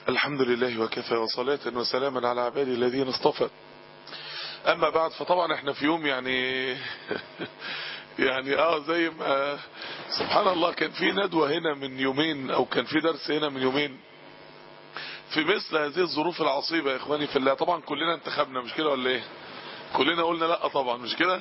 الحمد لله وكفى وصلاة وسلاما على عبادي الذين اصطفى اما بعد فطبعا احنا في يوم يعني يعني اه زي ما سبحان الله كان في ندوة هنا من يومين او كان في درس هنا من يومين في مثل هذه الظروف العصيبة يا اخواني في الله طبعا كلنا انتخبنا مش كده ولا ايه كلنا قلنا لا طبعا مش كده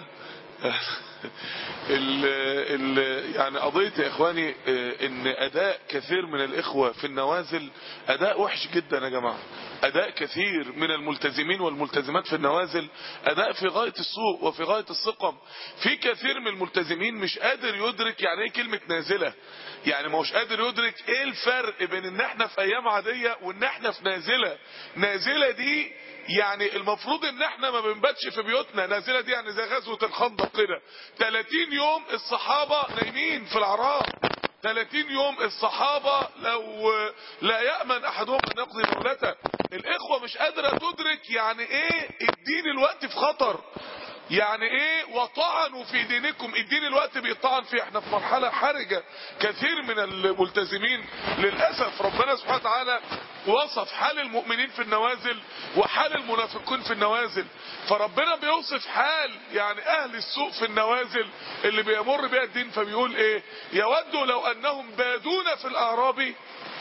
ال ال يعني قضية يا اخواني ان اداء كثير من الاخوة في النوازل اداء وحش جدا يا جماعة اداء كثير من الملتزمين والملتزمات في النوازل اداء في غاية السوء وفي غاية السقم في كثير من الملتزمين مش قادر يدرك يعني ايه كلمة نازلة يعني ما هوش قادر يدرك ايه الفرق بين ان احنا في ايام عادية وان احنا في نازلة نازلة دي يعني المفروض ان احنا ما بنباتش في بيوتنا نازلة دي يعني زي غزوة الخندق كده 30 يوم الصحابة نايمين في العراق 30 يوم الصحابة لو لا يأمن احدهم ان يقضي دولته الاخوة مش قادرة تدرك يعني ايه الدين الوقت في خطر يعني ايه وطعنوا في دينكم الدين الوقت بيطعن فيه احنا في مرحلة حرجة كثير من الملتزمين للأسف ربنا سبحانه وتعالى وصف حال المؤمنين في النوازل وحال المنافقين في النوازل فربنا بيوصف حال يعني اهل السوء في النوازل اللي بيمر بها الدين فبيقول ايه يودوا لو انهم بادون في الاعراب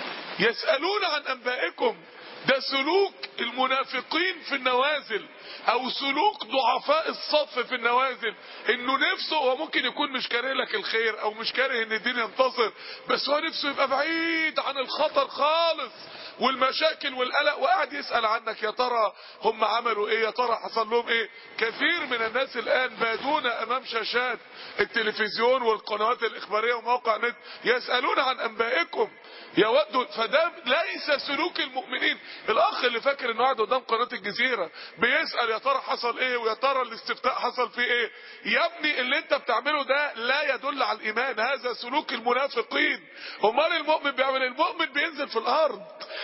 يسألون عن انبائكم ده سلوك المنافقين في النوازل او سلوك ضعفاء الصف في النوازل انه نفسه هو ممكن يكون مش كاره لك الخير او مش كاره ان الدين ينتصر بس هو نفسه يبقى بعيد عن الخطر خالص والمشاكل والقلق وقاعد يسأل عنك يا ترى هم عملوا ايه يا ترى حصل لهم ايه كثير من الناس الان بادون امام شاشات التلفزيون والقنوات الاخبارية وموقع نت يسألون عن انبائكم يودوا فده ليس سلوك المؤمنين الاخ اللي فاكر انه قاعد قدام قناة الجزيرة بيسأل يا ترى حصل ايه ويا ترى الاستفتاء حصل فيه ايه يا ابني اللي انت بتعمله ده لا يدل على الايمان هذا سلوك المنافقين امال المؤمن بيعمل المؤمن بينزل في الارض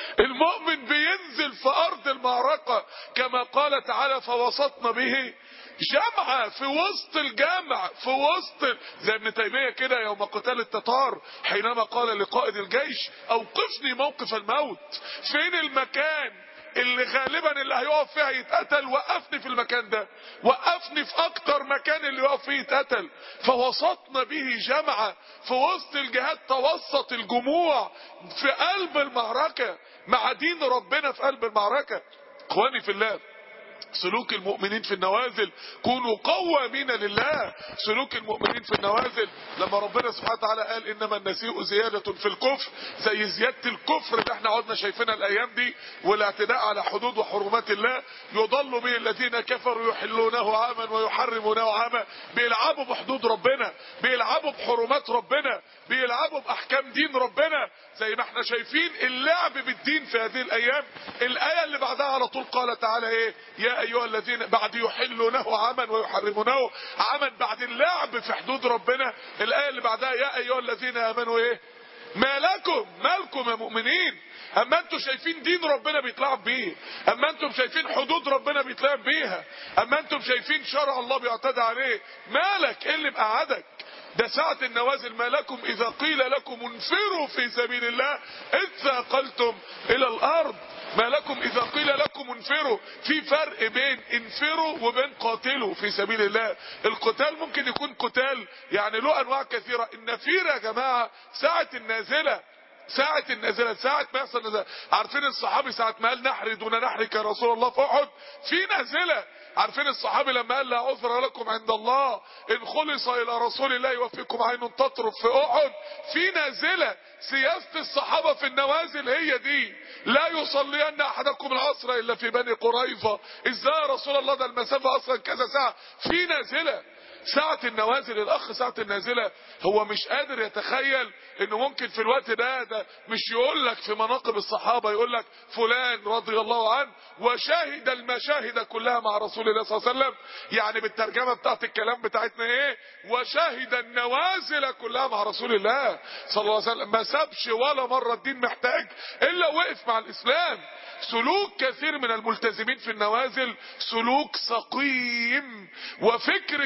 المؤمن بينزل في ارض المعركة كما قال تعالى فوسطنا به جامعة في وسط الجامع في وسط زي ابن تيمية كده يوم قتال التتار حينما قال لقائد الجيش اوقفني موقف الموت فين المكان اللي غالبا اللي هيقف فيها يتقتل وقفني في المكان ده وقفني في اكتر مكان اللي يقف فيه يتقتل فوسطنا به جمعة في وسط الجهاد توسط الجموع في قلب المعركة مع دين ربنا في قلب المعركة اخواني في الله سلوك المؤمنين في النوازل كونوا قوامين لله سلوك المؤمنين في النوازل لما ربنا سبحانه وتعالى قال انما النسيء زيادة في الكفر زي زيادة الكفر اللي احنا عدنا شايفينها الايام دي والاعتداء على حدود وحرمات الله يضل به الذين كفروا يحلونه عاما ويحرمونه عاما بيلعبوا بحدود ربنا بيلعبوا بحرمات ربنا بيلعبوا باحكام دين ربنا زي ما احنا شايفين اللعب بالدين في هذه الايام الايه اللي بعدها على طول قال تعالى ايه يا ايها الذين بعد يحلونه عاما ويحرمونه عاما بعد اللعب في حدود ربنا الايه اللي بعدها يا ايها الذين امنوا ايه ما لكم مالكم يا مؤمنين اما انتم شايفين دين ربنا بيتلعب بيه اما انتم شايفين حدود ربنا بيتلعب بيها اما انتم شايفين شرع الله بيعتدى عليه مالك ايه اللي مقعدك ده ساعة النوازل ما لكم إذا قيل لكم انفروا في سبيل الله إذ ثاقلتم إلى الأرض ما لكم إذا قيل لكم انفروا في فرق بين انفروا وبين قاتلوا في سبيل الله القتال ممكن يكون قتال يعني له أنواع كثيرة النفير يا جماعة ساعة النازلة ساعة النازلة ساعة ما يحصل نزلة عارفين الصحابي ساعة ما قال نحري دون نحرك يا رسول الله في أحد في نازلة عارفين الصحابي لما قال لا عذر لكم عند الله ان خلص الى رسول الله يوفيكم عين تطرف في احد في نازله سياسه الصحابه في النوازل هي دي لا يصلين احدكم العصر الا في بني قريظه ازاي يا رسول الله ده المسافه اصلا كذا ساعه في نازله ساعة النوازل الأخ ساعة النازلة هو مش قادر يتخيل إنه ممكن في الوقت ده ده مش يقول لك في مناقب الصحابة يقول لك فلان رضي الله عنه وشاهد المشاهد كلها مع رسول الله صلى الله عليه وسلم يعني بالترجمة بتاعت الكلام بتاعتنا إيه وشاهد النوازل كلها مع رسول الله صلى الله عليه وسلم ما سابش ولا مرة الدين محتاج إلا وقف مع الإسلام سلوك كثير من الملتزمين في النوازل سلوك سقيم وفكر كثير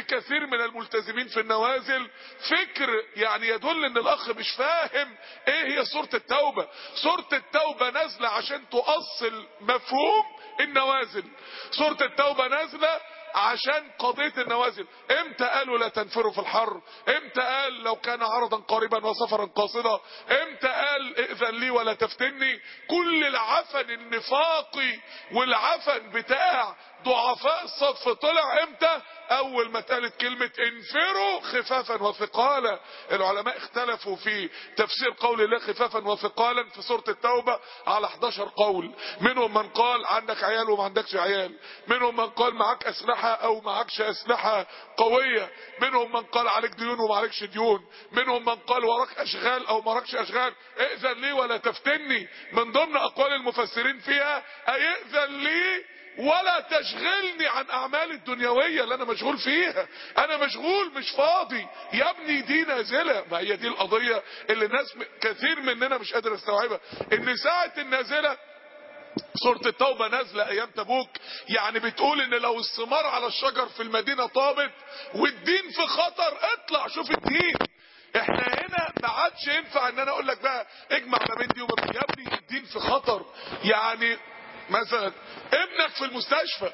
كثير من الملتزمين في النوازل فكر يعني يدل ان الاخ مش فاهم ايه هي سورة التوبة سورة التوبة نازلة عشان تؤصل مفهوم النوازل سورة التوبة نازلة عشان قضية النوازل امتى قالوا لا تنفروا في الحر امتى قال لو كان عرضا قريبا وسفرا قاصدا امتى قال ائذن لي ولا تفتني كل العفن النفاقي والعفن بتاع ضعفاء الصف طلع امتى اول ما اتقالت كلمة انفروا خفافا وثقالا العلماء اختلفوا في تفسير قول الله خفافا وثقالا في سورة التوبة على 11 قول منهم من قال عندك عيال وما عندكش عيال منهم من قال معاك اسلحة او معكش اسلحة قوية منهم من قال عليك ديون وما عليكش ديون منهم من قال وراك اشغال او مراكش اشغال ائذن لي ولا تفتني من ضمن اقوال المفسرين فيها ايأذن لي ولا تشغلني عن اعمالي الدنيوية اللي انا مشغول فيها انا مشغول مش فاضي يا ابني دي نازلة ما هي دي القضية اللي الناس كثير مننا مش قادر استوعبها ان ساعة النازلة سورة التوبة نازلة ايام تبوك يعني بتقول ان لو الثمار على الشجر في المدينة طابت والدين في خطر اطلع شوف الدين احنا هنا ما عادش ينفع ان انا اقول لك بقى اجمع ما بين دي وما بين يا ابني الدين في خطر يعني مثلا ابنك في المستشفى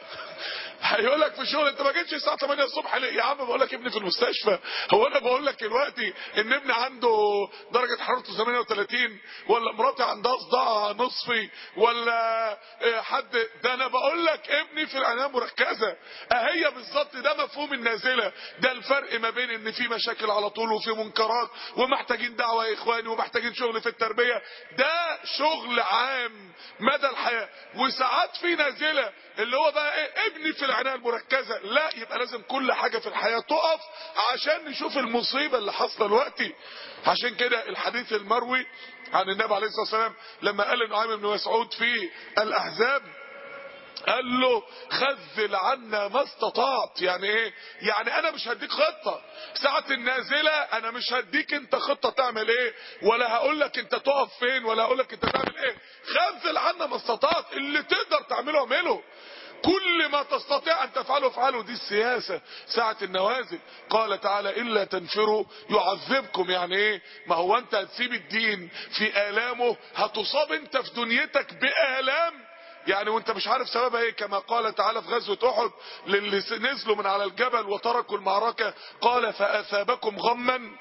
هيقول لك في الشغل انت ما جيتش الساعه 8 الصبح ليه يا عم بقول لك ابني في المستشفى هو انا بقول لك دلوقتي ان ابني عنده درجه حرارته 38 ولا مراتي عندها صداع نصفي ولا حد ده انا بقول لك ابني في العنايه المركزه اهي بالظبط ده مفهوم النازله ده الفرق ما بين ان في مشاكل على طول وفي منكرات ومحتاجين دعوه يا اخواني ومحتاجين شغل في التربيه ده شغل عام مدى الحياه وساعات في نازله اللي هو بقى ايه ابني في العنايه المركزه لا يبقى لازم كل حاجه في الحياه تقف عشان نشوف المصيبه اللي حاصله دلوقتي عشان كده الحديث المروي عن النبي عليه الصلاه والسلام لما قال النعيم بن مسعود في الاحزاب قال له خذل عنا ما استطعت يعني ايه يعني انا مش هديك خطة ساعة النازلة انا مش هديك انت خطة تعمل ايه ولا هقول لك انت تقف فين ولا هقول لك انت تعمل ايه خذل عنا ما استطعت اللي تقدر تعمله اعمله كل ما تستطيع ان تفعله افعله دي السياسة ساعة النوازل قال تعالى الا تنفروا يعذبكم يعني ايه ما هو انت هتسيب الدين في الامه هتصاب انت في دنيتك بالام يعني وانت مش عارف سببها ايه كما قال تعالى في غزوة احد للي نزلوا من على الجبل وتركوا المعركة قال فاثابكم غما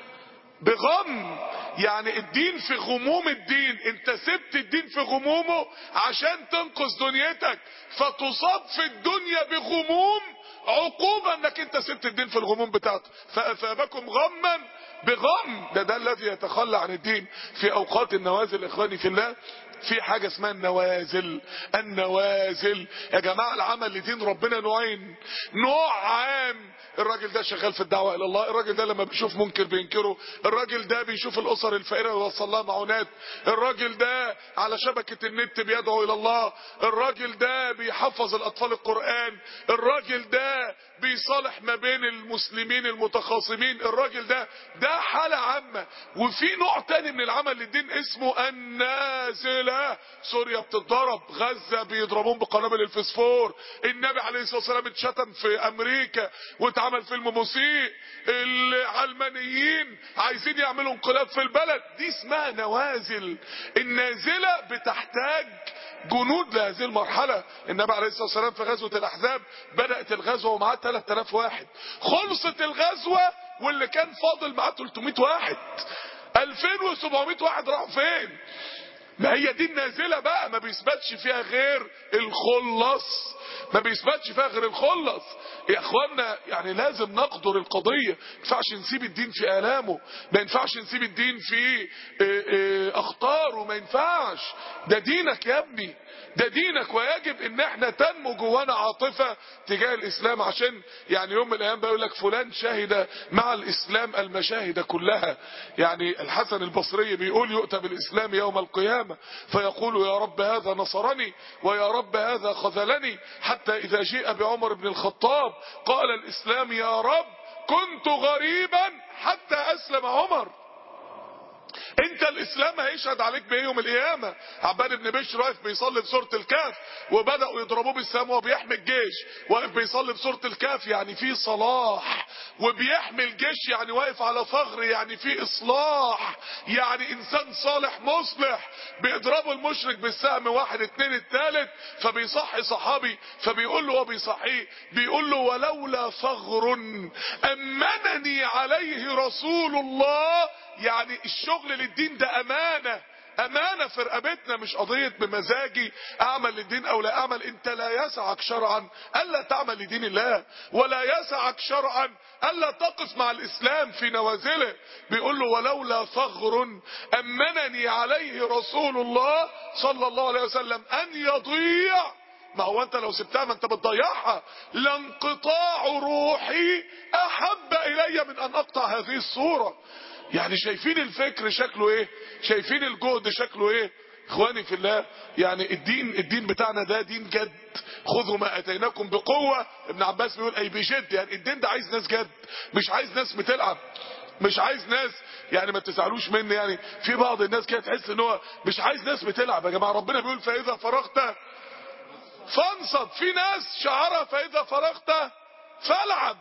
بغم يعني الدين في غموم الدين انت سبت الدين في غمومه عشان تنقذ دنيتك فتصاب في الدنيا بغموم عقوبة انك انت سبت الدين في الغموم بتاعته فاثابكم غما بغم ده ده الذي يتخلى عن الدين في اوقات النوازل اخواني في الله في حاجة اسمها النوازل النوازل يا جماعة العمل لدين ربنا نوعين نوع عام الراجل ده شغال في الدعوة الى الله الراجل ده لما بيشوف منكر بينكره الراجل ده بيشوف الاسر الفقيرة ويوصل لها معونات الراجل ده على شبكة النت بيدعو الى الله الراجل ده بيحفظ الاطفال القرآن الراجل ده بيصالح ما بين المسلمين المتخاصمين الراجل ده ده حالة عامة وفي نوع تاني من العمل للدين اسمه النازلة سوريا بتتضرب غزة بيضربون بقنابل الفسفور النبي عليه الصلاة والسلام اتشتم في امريكا واتعمل فيلم مسيء العلمانيين عايزين يعملوا انقلاب في البلد دي اسمها نوازل النازلة بتحتاج جنود لهذه المرحلة النبي عليه الصلاة والسلام في غزوة الأحزاب بدأت الغزوة ومعاه 3000 واحد خلصت الغزوة واللي كان فاضل معاه 300 واحد 2700 واحد راحوا فين ما هي دي النازلة بقى ما بيثبتش فيها غير الخلص ما بيثبتش فيها غير الخلص يا اخوانا يعني لازم نقدر القضية ما ينفعش نسيب الدين في آلامه ما ينفعش نسيب الدين في اه اه اخطاره ما ينفعش ده دينك يا ابني ده دينك ويجب ان احنا تنمو جوانا عاطفة تجاه الاسلام عشان يعني يوم من الايام بيقول لك فلان شهد مع الاسلام المشاهد كلها يعني الحسن البصري بيقول يؤتى بالاسلام يوم القيامة فيقول يا رب هذا نصرني ويا رب هذا خذلني حتى اذا جيء بعمر بن الخطاب قال الاسلام يا رب كنت غريبا حتى اسلم عمر انت الاسلام هيشهد عليك بايه يوم القيامه عباد بن بشر واقف بيصلي في سوره الكهف وبداوا يضربوه بالسهم وهو بيحمي الجيش واقف بيصلي في سوره الكهف يعني في صلاح وبيحمي الجيش يعني واقف على ثغر يعني في اصلاح يعني انسان صالح مصلح بيضربوا المشرك بالسهم واحد اتنين التالت فبيصحي صحابي فبيقول له هو بيصحيه بيقول له ولولا ثغر امنني عليه رسول الله يعني الشغل للدين ده امانه امانه في رقبتنا مش قضيه بمزاجي اعمل للدين او لا اعمل انت لا يسعك شرعا الا تعمل لدين الله ولا يسعك شرعا الا تقف مع الاسلام في نوازله بيقول له ولولا ثغر امنني عليه رسول الله صلى الله عليه وسلم ان يضيع ما هو انت لو سبتها ما انت بتضيعها لانقطاع روحي احب الي من ان اقطع هذه الصوره يعني شايفين الفكر شكله ايه شايفين الجهد شكله ايه اخواني في الله يعني الدين الدين بتاعنا ده دين جد خذوا ما اتيناكم بقوه ابن عباس بيقول اي بجد يعني الدين ده عايز ناس جد مش عايز ناس بتلعب مش عايز ناس يعني ما تزعلوش مني يعني في بعض الناس كده تحس ان هو مش عايز ناس بتلعب يا جماعه ربنا بيقول فاذا فرغت فانصب في ناس شعرها فاذا فرغت فالعب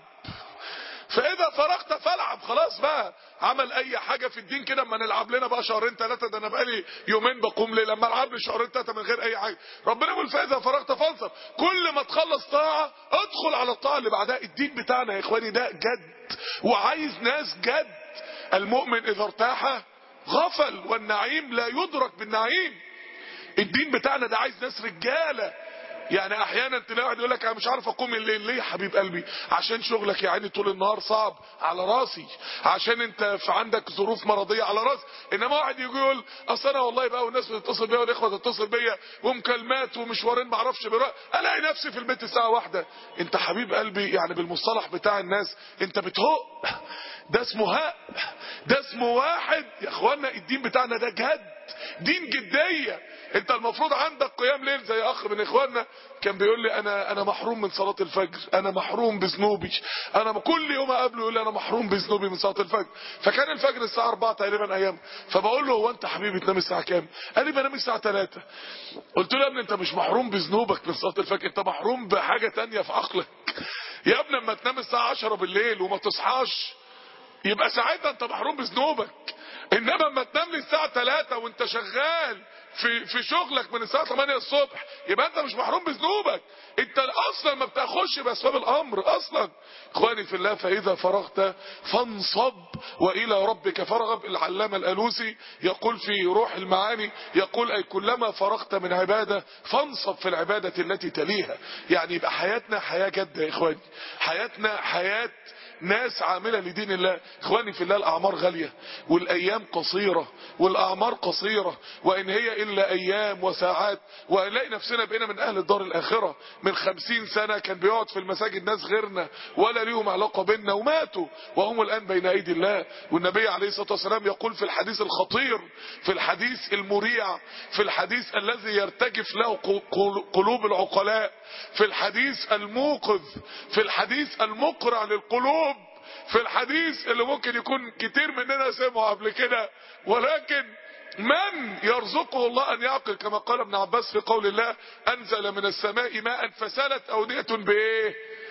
فاذا فرغت فالعب خلاص بقى عمل اي حاجه في الدين كده اما نلعب لنا بقى شهرين ثلاثه ده انا بقالي يومين بقوم ليه لما العب لي شهرين ثلاثه من غير اي حاجه ربنا يقول فاذا فرغت فانصب كل ما تخلص طاعه ادخل على الطاعه اللي بعدها الدين بتاعنا يا اخواني ده جد وعايز ناس جد المؤمن اذا ارتاح غفل والنعيم لا يدرك بالنعيم الدين بتاعنا ده عايز ناس رجاله يعني احيانا تلاقي واحد يقول لك انا مش عارف اقوم الليل ليه يا حبيب قلبي عشان شغلك يا عيني طول النهار صعب على راسي عشان انت في عندك ظروف مرضيه على راسي انما واحد يجي يقول اصل انا والله بقى والناس بتتصل بيا والاخوه تتصل بيا ومكالمات ومشوارين ما اعرفش بيروح الاقي نفسي في البيت الساعه واحده انت حبيب قلبي يعني بالمصطلح بتاع الناس انت بتهق ده اسمه هق ده اسمه واحد يا اخوانا الدين بتاعنا ده جد دين جديه انت المفروض عندك قيام ليل زي اخ من اخواننا كان بيقول لي انا انا محروم من صلاه الفجر انا محروم بذنوبي انا كل يوم اقابله يقول لي انا محروم بذنوبي من صلاه الفجر فكان الفجر الساعه 4 تقريبا ايام فبقول له هو انت حبيبي تنام الساعه كام قال لي بنام الساعه 3 قلت له يا ابني انت مش محروم بذنوبك من صلاه الفجر انت محروم بحاجه تانية في عقلك يا ابني اما تنام الساعه 10 بالليل وما تصحاش يبقى ساعتها انت محروم بذنوبك انما اما تنام لي الساعه 3 وانت شغال في في شغلك من الساعه 8 الصبح يبقى انت مش محروم بذنوبك انت اصلا ما بتاخش باسباب الامر اصلا اخواني في الله فاذا فرغت فانصب والى ربك فارغب العلامه الالوسي يقول في روح المعاني يقول اي كلما فرغت من عباده فانصب في العباده التي تليها يعني يبقى حياتنا حياه جاده يا اخواني حياتنا حياه ناس عامله لدين الله اخواني في الله الاعمار غاليه والايام قصيره والاعمار قصيره وان هي الا ايام وساعات وهنلاقي نفسنا بقينا من اهل الدار الاخره من خمسين سنه كان بيقعد في المساجد ناس غيرنا ولا ليهم علاقه بينا وماتوا وهم الان بين ايدي الله والنبي عليه الصلاه والسلام يقول في الحديث الخطير في الحديث المريع في الحديث الذي يرتجف له قلوب العقلاء في الحديث الموقظ في الحديث المقرع للقلوب في الحديث اللي ممكن يكون كتير مننا سمعوا قبل كده ولكن من يرزقه الله ان يعقل كما قال ابن عباس في قول الله انزل من السماء ماء فسالت اودية بايه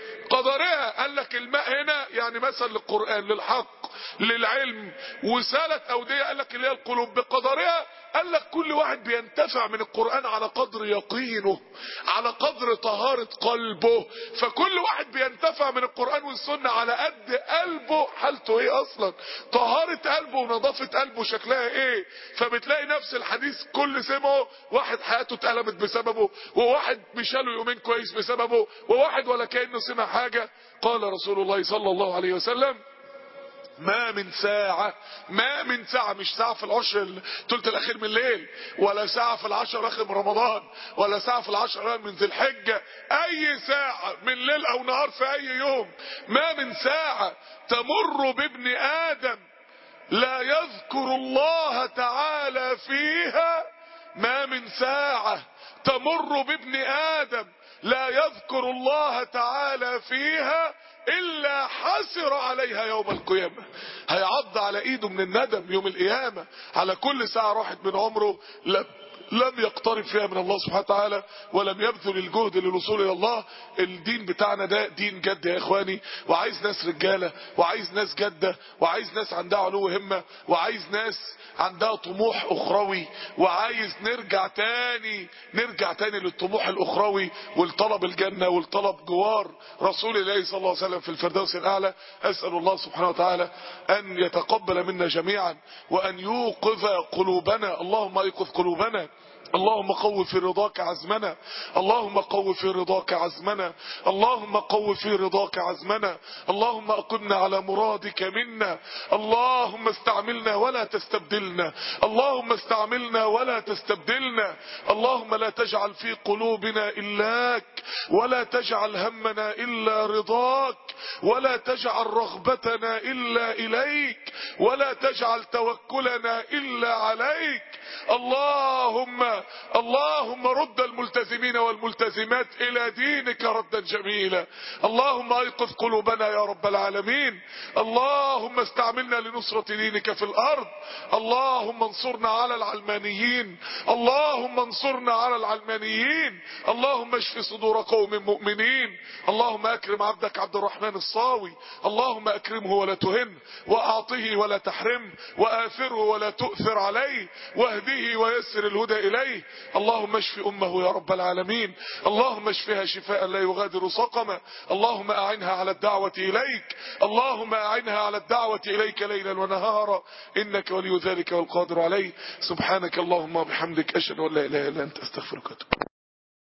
قدرها قال لك الماء هنا يعني مثل للقرآن للحق للعلم وسالت أودية قال لك اللي هي القلوب بقدرها قال لك كل واحد بينتفع من القرآن على قدر يقينه على قدر طهارة قلبه فكل واحد بينتفع من القرآن والسنة على قد قلبه حالته ايه اصلا طهارة قلبه ونظافة قلبه شكلها ايه فبتلاقي نفس الحديث كل سمعه واحد حياته اتقلبت بسببه وواحد مشاله يومين كويس بسببه وواحد ولا كأنه سمع حاجة قال رسول الله صلى الله عليه وسلم ما من ساعة ما من ساعة مش ساعة في العشر الثلث الأخير من الليل ولا ساعة في العشر الأخير من رمضان ولا ساعة في العشر الأخير من ذي الحجة أي ساعة من ليل أو نهار في أي يوم ما من ساعة تمر بابن آدم لا يذكر الله تعالى فيها ما من ساعة تمر بابن آدم لا يذكر الله تعالى فيها إلا حسر عليها يوم القيامة هيعض على ايده من الندم يوم القيامة على كل ساعة راحت من عمره لم لم يقترب فيها من الله سبحانه وتعالى ولم يبذل الجهد للوصول الى الله الدين بتاعنا ده دين جد يا اخواني وعايز ناس رجاله وعايز ناس جده وعايز ناس عندها علو همه وعايز ناس عندها طموح اخروي وعايز نرجع تاني نرجع تاني للطموح الاخروي والطلب الجنه والطلب جوار رسول الله صلى الله عليه وسلم في الفردوس الاعلى اسال الله سبحانه وتعالى ان يتقبل منا جميعا وان يوقظ قلوبنا اللهم ايقظ قلوبنا اللهم قو في رضاك عزمنا اللهم قو في رضاك عزمنا اللهم قو في رضاك عزمنا اللهم اقمنا على مرادك منا اللهم استعملنا ولا تستبدلنا اللهم استعملنا ولا تستبدلنا اللهم لا تجعل في قلوبنا إلاك ولا تجعل همنا إلا رضاك ولا تجعل رغبتنا إلا إليك ولا تجعل توكلنا إلا عليك اللهم اللهم رد الملتزمين والملتزمات الى دينك ردا جميلا اللهم ايقظ قلوبنا يا رب العالمين اللهم استعملنا لنصرة دينك في الارض اللهم انصرنا على العلمانيين اللهم انصرنا على العلمانيين اللهم اشف صدور قوم مؤمنين اللهم اكرم عبدك عبد الرحمن الصاوي اللهم اكرمه ولا تهن واعطه ولا تحرم واثره ولا تؤثر عليه واهديه ويسر الهدى اليه اللهم اشف امه يا رب العالمين اللهم اشفها شفاء لا يغادر سقما اللهم اعنها على الدعوة اليك اللهم اعنها على الدعوة اليك ليلا ونهارا انك ولي ذلك والقادر عليه سبحانك اللهم وبحمدك اشهد ان لا اله الا انت استغفرك واتوب